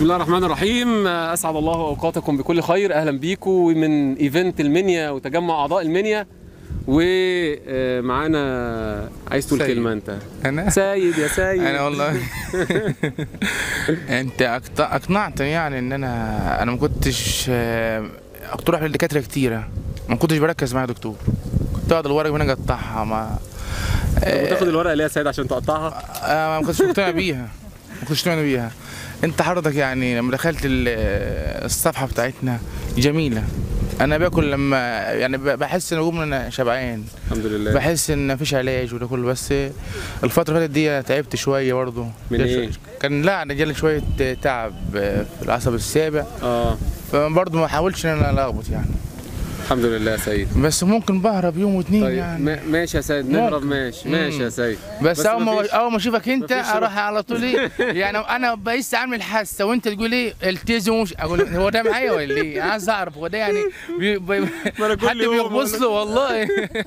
بسم الله الرحمن الرحيم اسعد الله اوقاتكم بكل خير اهلا بيكم من ايفنت المنيا وتجمع اعضاء المنيا ومعانا عايز تقول سيد. كلمه انت انا سيد يا سيد انا والله انت أقط- اقنعتني يعني ان انا انا ما كنتش آه، كنت اروح للدكاتره كتيره ما كنتش بركز مع دكتور كنت اقعد الورق وانا اقطعها ما وتاخد الورقه اللي هي سيد عشان تقطعها آه، ما كنتش مقتنع بيها ما كنتش مقتنع بيها انت حضرتك يعني لما دخلت ال- الصفحه بتاعتنا جميله انا باكل لما يعني ب- بحس ان اقوم ان انا شبعان الحمد لله بحس ان مفيش علاج وده كله بس الفتره اللي فاتت دي تعبت شويه برضه من إيه؟ كان لا انا جالي شويه تعب في العصب السابع اه فبرضه ما حاولتش ان انا الخبط يعني الحمد لله يا سيد بس ممكن بهرب يوم واتنين طيب يعني ما- ماشي يا سيد نهرب ممكن. ماشي ماشي يا مم. سيد بس, بس اول ما مفيش- اول ما اشوفك انت مفيش اروح على طول ايه يعني انا بقيس اعمل حاسه وانت تقول ايه التزم ومش اقول هو ده معايا ولا ايه عايز اعرف هو ده يعني بي بي ما أنا كل حد يوم بيغبص بقول له والله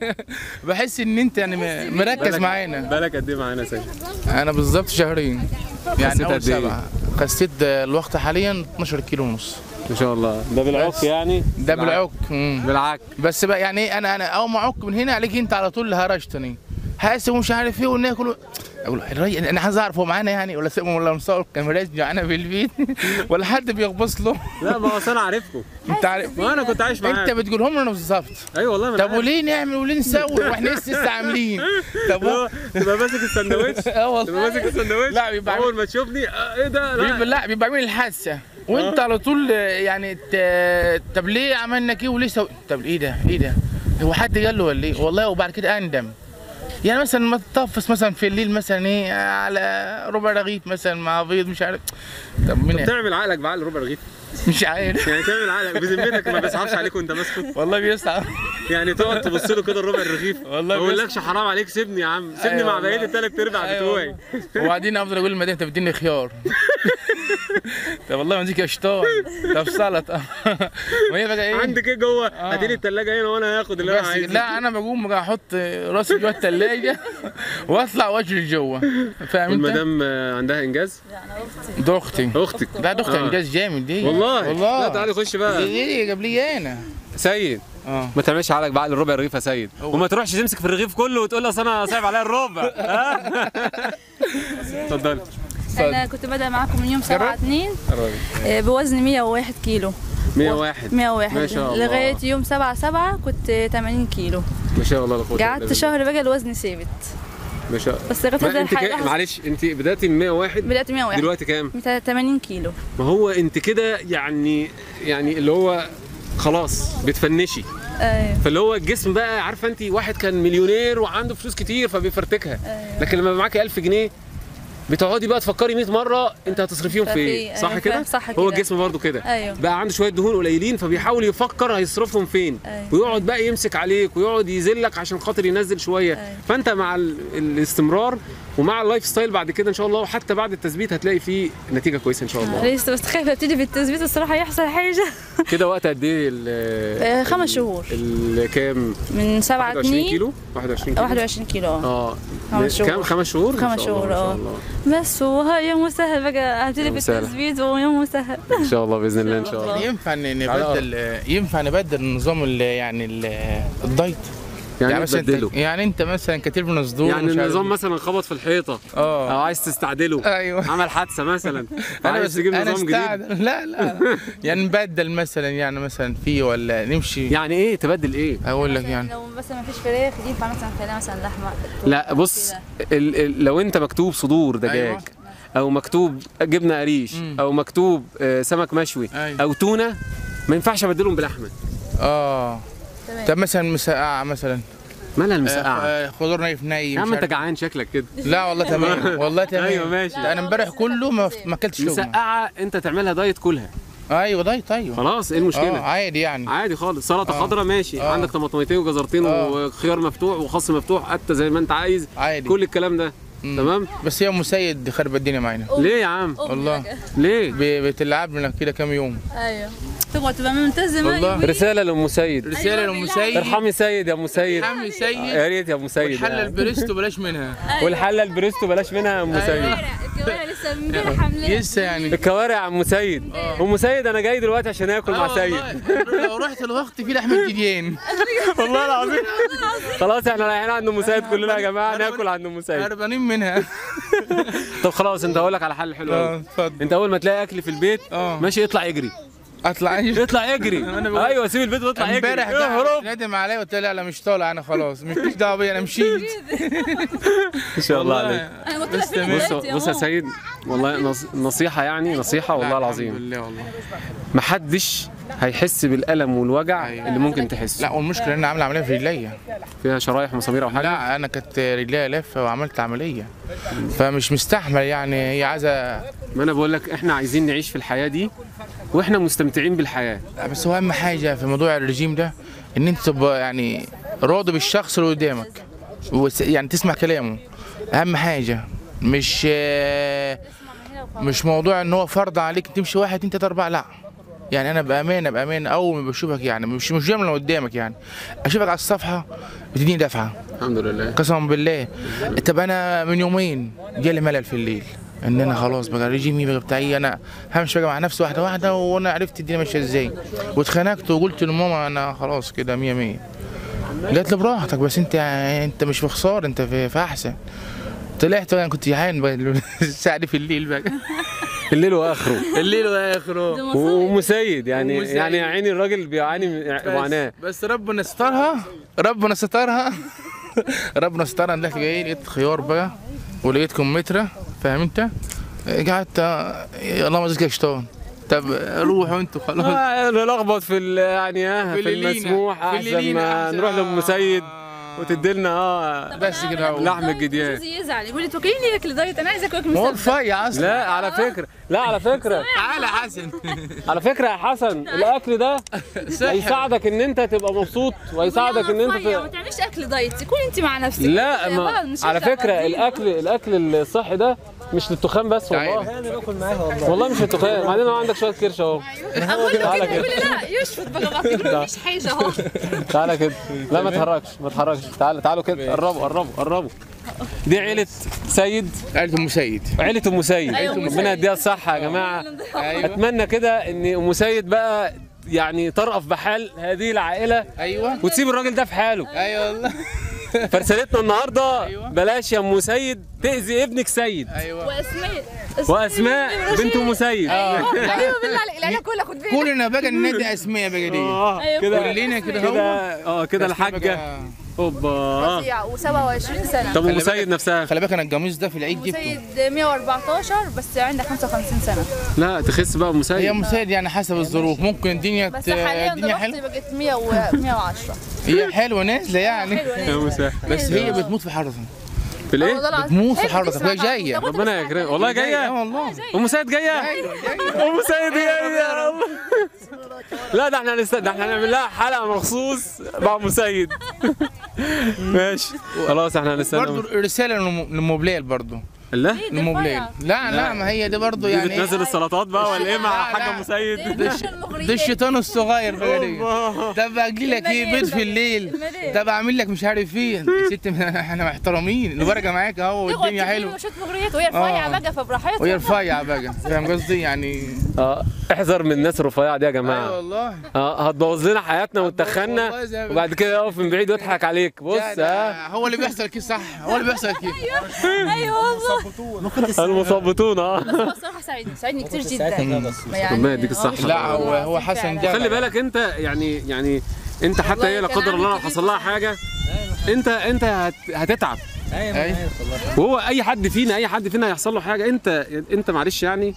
بحس ان انت يعني م- مركز بالك- معانا بالك قد ايه معانا يا سيد انا بالظبط شهرين خسيت يعني اول قد إيه؟ سبعه خسيت الوقت حاليا 12 كيلو ونص ان شاء الله ده بالعك بس. يعني ده بالعك مم. بالعك بس بقى يعني ايه انا انا اول ما اعك من هنا عليك انت على طول اللي هرجتني حاسب ومش عارف ايه وناكل اقول الراجل انا عايز اعرف هو معانا يعني ولا سيبهم ولا مصور كاميرات معانا في البيت ولا حد بيغبص له لا ما هو أصل انا عارفكم انت عارف ما انا كنت عايش معاك انت بتقولهم لنا بالظبط ايوه والله ما أنا طب عارف. وليه نعمل وليه نسوي واحنا لسه عاملين طب لا، تبقى ماسك السندوتش اه والله تبقى ماسك السندوتش لا، بيبقى اول ما تشوفني آه، ايه ده بيبقى لا لا بيبقى عامل الحادثه وانت على طول آه، يعني ت- طب ليه عملنا كده وليه سو... طب ايه ده ايه ده هو حد قال له ولا ايه والله وبعد كده اندم يعني مثلا ما تطفس مثلا في الليل مثلا ايه على ربع رغيف مثلا مع بيض مش عارف طب مين تعمل عقلك بعقل ربع رغيف مش عارف يعني تعمل عقلك بذمتك ما بيصعبش عليك وانت ماسكه والله بيصعب يعني تقعد تبص له كده الربع الرغيف والله ما اقولكش حرام عليك سيبني يا عم سيبني أيوة مع والله. بقيه الثلاث ارباع أيوة بتوعي والله. وبعدين افضل اقول للمدام انت بتديني خيار طب والله ما يا شطان طب سلطه وهي بقى ايه عندك ايه جوه هاتي لي الثلاجه هنا وانا هاخد اللي انا بس عايزه لا انا بقوم بقى احط راسي جوه الثلاجه واطلع واجري جوه فاهم انت؟ والمدام آه، عندها انجاز ده اختي اختك لا ده اختي آه. انجاز جامد دي والله والله لا تعالي خش بقى ايه جاب لي انا سيد اه ما تعملش عقلك بعقل الربع الرغيف يا سيد وما تروحش تمسك في الرغيف كله وتقول اصل انا صعب عليا الربع ها؟ اتفضلي انا كنت بادئه معاكم من يوم 7 جرب. 2 آه، بوزن 101 كيلو 101 101 ما شاء الله. لغايه يوم 7 7 كنت 80 كيلو ما شاء الله لا قوه إلا قعدت بالله. شهر بقى الوزن ثابت ما شاء بس لغايه ما هذا انت كا... الحلقه معلش انت بداتي من 101 بدات 101 دلوقتي كام؟ 80 كيلو ما هو انت كده يعني يعني اللي هو خلاص بتفنشي ايوه فاللي هو الجسم بقى عارفه انت واحد كان مليونير وعنده فلوس كتير فبيفرتكها أيوة. لكن لما يبقى معاكي 1000 جنيه بتقعدي بقى تفكري 100 مره انت هتصرفيهم في ايه أيوة، صح كده صح هو كده. الجسم برضو كده ايوه بقى عنده شويه دهون قليلين فبيحاول يفكر هيصرفهم فين أيوة. ويقعد بقى يمسك عليك ويقعد يذلك عشان خاطر ينزل شويه أيوة. فانت مع ال... الاستمرار ومع اللايف ستايل بعد كده ان شاء الله وحتى بعد التثبيت هتلاقي فيه نتيجه كويسه ان شاء الله لسه بس خايفه ابتدي في التثبيت الصراحه يحصل حاجه كده وقت قد ايه ال- آه، خمس شهور. الكام من 7 21 2 كيلو 21 كيلو 21 كيلو اه اه خمس شهور. كام خمس شهور إن خمس شاء الله، شهور، ان شاء آه. الله بس وها يوم مسهل بقى هبتدي يوم في سهل. التثبيت ويوم مسهل ان شاء الله باذن الله ان شاء الله ينفع ن- نبدل ينفع نبدل النظام ال- يعني ال- الدايت يعني, مثلا تبدله انت يعني انت مثلا كتير من الصدور يعني ومش عارف النظام إيه. مثلا خبط في الحيطه اه او عايز تستعدله ايوه عمل حادثه مثلا انا عايز بس تجيب انا نظام جديد استعد لا لا لا. يعني نبدل مثلا يعني مثلا فيه ولا نمشي يعني ايه تبدل ايه اقول لك يعني لو مثلا ما فيش فراخ ينفع مثلا خليها مثلا لحمه لا بص ال ال لو انت مكتوب صدور دجاج أيوة. او مكتوب جبنه قريش مم. او مكتوب آه، سمك مشوي أيوة. او تونه ما ينفعش ابدلهم بلحمه اه تمام. طب مثلا مسقعه مثلا مالها آه، المسقعه آه، خضار نايف ني يا عم مش انت عارف. جعان شكلك كده لا والله تمام والله تمام ايوه ماشي ده انا امبارح كله ما ما اكلتش لقمه مسقعه انت تعملها دايت كلها ايوه دايت ايوه خلاص ايه اه المشكله عادي يعني عادي خالص سلطه آه. خضراء ماشي آه. عندك طماطميتين وجزرتين آه. وخيار مفتوح وخس مفتوح حتى زي ما انت عايز عادي كل الكلام ده مم. تمام بس هي مسيد خرب الدنيا معانا ليه يا عم والله ليه ب- بتلعب لنا كده كام يوم ايوه تقعد تبقى ملتزمه والله. يومياً. رساله لام سيد رساله أيوة لام بالله. سيد ارحمي سيد يا ام سيد ارحمي سيد يا ريت يا ام سيد والحله يعني. البريستو بلاش منها والحله البريستو بلاش منها يا ام سيد الكوارع الكوارع لسه امبارح عاملين لسه يعني الكوارع يا عم سيد ام سيد انا جاي دلوقتي عشان اكل مع آه سيد والله، لو رحت الوقت في لحم الجديان والله العظيم خلاص احنا رايحين عند ام سيد كلنا يا جماعه ناكل عند ام سيد هربانين منها طب خلاص انت هقول لك على حل حلو اه قوي اتفضل انت اول ما تلاقي اكل في البيت اه. ماشي اطلع اجري اطلع ايه اطلع اجري أنا بقول- ايوه سيب البيت واطلع اجري امبارح اهرب ده ندم عليا قلت له لا لا مش طالع انا خلاص مش دعوه بيا انا مشيت ان شاء الله عليك انا قلت لك فين بص دلوقتي بص يا أهو. سيد والله نص- نصيحه يعني نصيحه والله لا، العظيم الحمد لله والله محدش هيحس بالالم والوجع أيوة. اللي ممكن تحسه لا والمشكله ان انا عامل عمليه في رجليا فيها شرايح ومسامير او حاجه لا انا كانت رجليا لفه وعملت عمليه فمش مستحمل يعني هي عايزه ما انا بقول لك احنا عايزين نعيش في الحياه دي واحنا مستمتعين بالحياه بس هو اهم حاجه في موضوع الرجيم ده ان انت تبقى يعني راضي بالشخص اللي قدامك وس- يعني تسمع كلامه اهم حاجه مش آه، مش موضوع ان هو فرض عليك تمشي واحد اتنين تلاته اربعه لا يعني انا بامانه بامانه اول ما بشوفك يعني مش مش جمله قدامك يعني اشوفك على الصفحه بتديني دفعه الحمد لله قسما بالله طب انا من يومين جالي ملل في الليل ان انا خلاص بقى ريجيمي بقى بتاعي انا همشي بقى مع نفسي واحده واحده وانا عرفت الدنيا ماشيه ازاي واتخنقت وقلت لماما انا خلاص كده مية مية قالت لي براحتك بس انت انت مش في خساره انت في, في احسن طلعت بقى انا كنت جعان بقى الساعه دي في الليل بقى الليل واخره الليل واخره ده مصايب. ومسيد يعني ومسيد. يعني يا عيني الراجل بيعاني من معاناه بس, بس ربنا سترها ربنا سترها ربنا سترها طلعت جاي لقيت خيار بقى ولقيت كمثرى فاهم انت؟ قعدت آه، اللهم زدك يا شيطان طب روحوا انتوا خلاص آه، نلخبط في ال- يعني اه في الليلينا. المسموح في احسن الليلينا ما أحسن. نروح لام سيد آه. وتدي لنا اه بس كده هو. لحم الجديان جوزي يزعل يقول لي توكلني اكل دايت انا عايزه اكل ما هو مسبح رفيع اصلا لا على فكره لا على فكره تعالى حسن على فكره يا حسن الاكل ده هيساعدك ان انت تبقى مبسوط وهيساعدك ان انت ما ت... تعملش اكل دايت كون انت مع نفسك لا غلط، ما مش على هينفع فكره بعدين. الاكل الاكل الصحي ده مش للتخان بس والله تعالى. والله مش للتخان بعدين هو عندك شويه كرش اهو اقول له تعالى كده كده. يقول لي لا يشفط بقى بعض يقول لي مفيش حاجه اهو تعالى كده لا ما تحركش ما تحركش تعالى تعالوا كده قربوا قربوا قربوا دي عيلة سيد قالت ام سيد عيلة ام سيد أيوة، أم ربنا سيد. يديها الصحة يا جماعة ايوه اتمنى كده ان ام سيد بقى يعني ترأف بحال هذه العائلة ايوه وتسيب الراجل ده في حاله ايوه والله فرسالتنا النهارده أيوة. بلاش يا ام سيد تأذي ابنك سيد ايوه واسماء واسماء بنت ام سيد ايوه ايوه بالله عليك العيله كلها خد بالك كلنا بقى النادي اسماء بقى دي اه أيوة. كده كلنا كده كده هو اه كده الحاجة اوبا فظيع و27 سنه طب ام خلي بالك. سيد نفسها خلي بالك انا الجاموس ده في العيد جبته سيد 114 بس عندها 55 سنه لا تخس بقى ام هي سيد ام سيد يعني حسب الظروف ممكن الدنيا بس ت- حاليا الدنيا ضربتي حلوه بقت 100 و 110 هي حلوه نازله يعني حلوه يا ام سيد بس هي بتموت في حرتها في الايه بتموت في حرتك وهي جايه ربنا يكرمك والله اه جايه والله ام سيد جايه ام سيد جايه يا الله لا ده احنا هنست... ده احنا هنعمل لها حلقه مخصوص مع ام سيد ماشي خلاص احنا هنستنى برضه رساله للم- للموبليل برضه لا الموبليل لا لا ما هي دي برضه دي يعني بتنزل السلطات بقى ولا ايه مع لا، حاجه لا. ام سيد ده الشيطان الصغير بقى دي ده باجي لك ايه بيض في الليل ده بعمل لك مش عارف ايه يا ست احنا محترمين الورقه معاك اهو والدنيا حلوه شويه مغريات وهي رفيعه آه. بقى فبراحتها وهي رفيعه بقى فاهم قصدي يعني اه احذر من الناس الرفيعه دي يا ايوه جماعه والله اه هتبوظ لنا حياتنا وتخنا والله زي ما- وبعد كده يقف من بعيد ويضحك عليك بص لا، ده ها هو اللي بيحصل كده صح هو اللي بيحصل كده ايوه والله المصابطون اه الصراحه ساعدني ساعدني كتير جدا يعني ربنا يديك الصحة. لا هو هو حسن ده خلي بالك انت يعني يعني انت حتى هي لا كان قدر الله لو عندي حصل لها حاجه انت انت هت هتتعب أيوة. وهو اي حد فينا اي حد فينا هيحصل له حاجه انت انت معلش يعني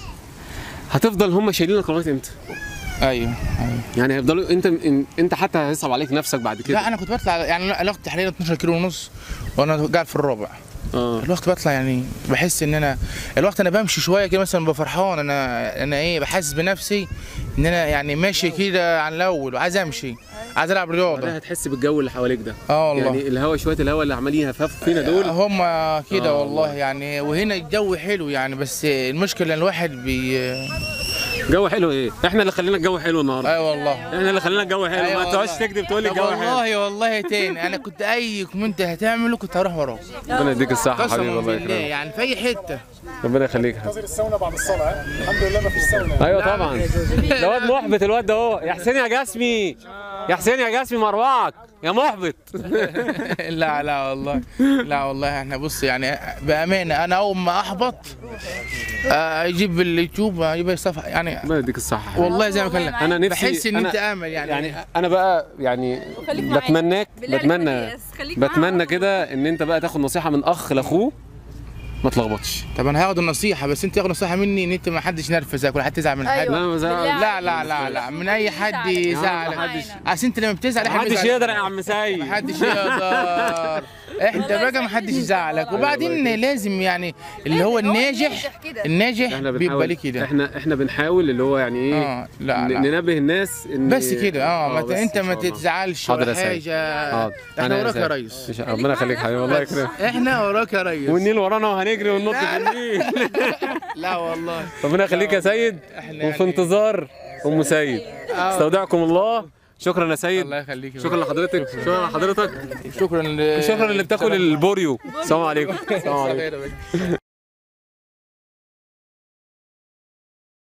هتفضل هم شايلينك لغايه امتى؟ ايوه ايوه يعني هيفضلوا انت انت حتى هيصعب عليك نفسك بعد كده لا انا كنت بطلع يعني علاقتي تحليل 12 كيلو ونص وانا قاعد في الرابع اه الوقت بطلع يعني بحس ان انا الوقت انا بمشي شويه كده مثلا بفرحان انا انا ايه بحس بنفسي ان انا يعني ماشي كده عن الاول وعايز امشي عايز العب بعدها رياضه هتحس بالجو اللي حواليك ده اه والله يعني الهوا شويه الهوا اللي عمالين يهففوا فينا دول هم كده آه والله يعني وهنا الجو حلو يعني بس المشكله ان الواحد بي جو حلو ايه احنا اللي خلينا الجو حلو النهارده اي والله احنا اللي خلينا الجو حلو أيوة ما تقعدش والله. تكذب تقول لي طب الجو حلو والله والله تاني انا كنت اي كومنت هتعمله كنت هروح وراك ربنا يديك الصحه حبيبي قسما الله بالله يكرمك يعني في اي حته ربنا يخليك ننتظر الساونا بعد الصلاه ها؟ الحمد لله ما فيش ساونا ايوه طبعا ده واد محبط الواد ده اهو يا حسين يا جسمي يا حسين يا جسمي مرواك يا محبط لا لا والله لا والله احنا بص يعني بامانه انا اول ما احبط آه، اجيب اليوتيوب اجيب صفحه يعني ربنا يديك الصحه حبيبي. والله زي ما كان انا نفسي بحس ان أنا انت امل يعني, يعني انا بقى يعني خليك معايا. بتمناك بالله عليك بتمنى مقياس. خليك معايا بتمنى على كده ان انت بقى تاخد نصيحه من اخ لاخوه ما تلخبطش طب انا هاخد النصيحه بس انت تاخد نصيحه مني ان انت ما حدش ينرفزك ولا حد تزعل من حد أيوة. لا ما زعل. بالله لا لا لا لا من اي حد يزعلك محدش- عشان انت لما بتزعل احنا محدش بنزعل. يقدر يا عم سيد محدش يقدر انت بقى محدش يزعلك وبعدين لازم يعني اللي هو الناجح كده. الناجح احنا بيبقى بنحاول ليه كده احنا احنا بنحاول اللي هو يعني ايه اه لا ن- لا ننبه الناس ان بس كده اه ما ت- بس انت إن ما شاء الله. تتزعلش حاضر ولا يا سيد. حاجه حاضر. احنا أنا وراك يا سيد. ريس إن شاء- ربنا يخليك حبيبي الله يكرمك احنا وراك يا ريس والنيل ورانا وهنجري وننط في النيل لا والله ربنا يخليك يا سيد احنا وفي يعني- انتظار ام سيد استودعكم الله شكرا يا سيد الله يخليك يا شكرا لحضرتك شكرا لحضرتك شكرا ل- شكرا اللي بتاكل البوريو السلام عليكم السلام عليكم خير يا باشا.